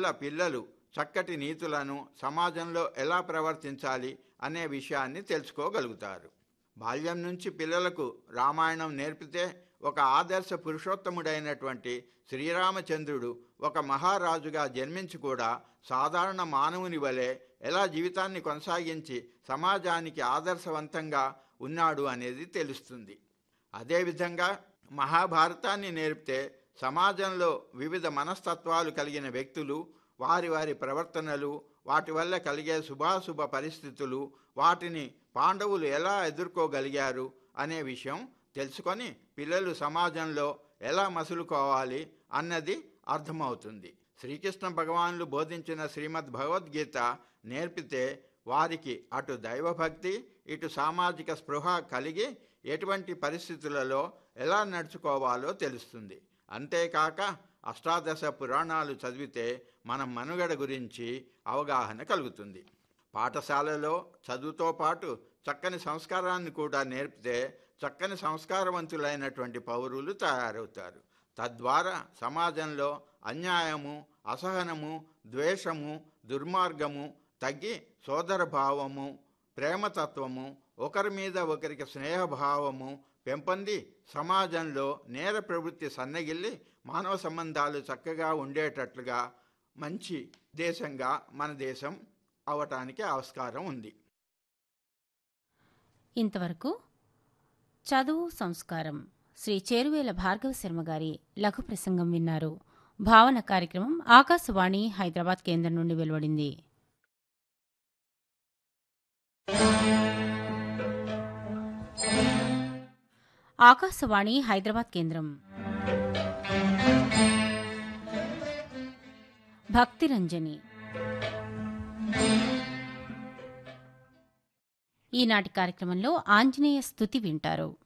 వల్ల పిల్లలు చక్కటి నీతులను సమాజంలో ఎలా ప్రవర్తించాలి అనే విషయాన్ని తెలుసుకోగలుగుతారు బాల్యం నుంచి పిల్లలకు రామాయణం నేర్పితే ఒక ఆదర్శ పురుషోత్తముడైనటువంటి శ్రీరామచంద్రుడు ఒక మహారాజుగా జన్మించి కూడా సాధారణ మానవుని వలె ఎలా జీవితాన్ని కొనసాగించి సమాజానికి ఆదర్శవంతంగా ఉన్నాడు అనేది తెలుస్తుంది అదేవిధంగా మహాభారతాన్ని నేర్పితే సమాజంలో వివిధ మనస్తత్వాలు కలిగిన వ్యక్తులు వారి వారి ప్రవర్తనలు వాటి వల్ల కలిగే శుభాశుభ పరిస్థితులు వాటిని పాండవులు ఎలా ఎదుర్కోగలిగారు అనే విషయం తెలుసుకొని పిల్లలు సమాజంలో ఎలా మసులుకోవాలి అన్నది అర్థమవుతుంది శ్రీకృష్ణ భగవానులు బోధించిన శ్రీమద్ భగవద్గీత నేర్పితే వారికి అటు దైవభక్తి ఇటు సామాజిక స్పృహ కలిగి ఎటువంటి పరిస్థితులలో ఎలా నడుచుకోవాలో తెలుస్తుంది అంతేకాక అష్టాదశ పురాణాలు చదివితే మనం మనుగడ గురించి అవగాహన కలుగుతుంది పాఠశాలలో చదువుతో పాటు చక్కని సంస్కారాన్ని కూడా నేర్పితే చక్కని సంస్కారవంతులైనటువంటి పౌరులు తయారవుతారు తద్వారా సమాజంలో అన్యాయము అసహనము ద్వేషము దుర్మార్గము తగ్గి సోదరభావము ప్రేమతత్వము ఒకరి మీద ఒకరికి స్నేహభావము పెంపొంది సమాజంలో నేర ప్రవృత్తి సన్నగిల్లి మానవ సంబంధాలు చక్కగా ఉండేటట్లుగా మంచి దేశంగా మన దేశం అవటానికి ఆస్కారం ఉంది ఇంతవరకు చదువు సంస్కారం శ్రీ చేరువేల భార్గవ శర్మ గారి లఘు ప్రసంగం విన్నారు భావన కార్యక్రమం ఆకాశవాణి హైదరాబాద్ కేంద్రం నుండి వెలువడింది ఆకాశవాణి హైదరాబాద్ కేంద్రం భక్తిరంజని ఈనాటి కార్యక్రమంలో ఆంజనేయ స్తుతి వింటారు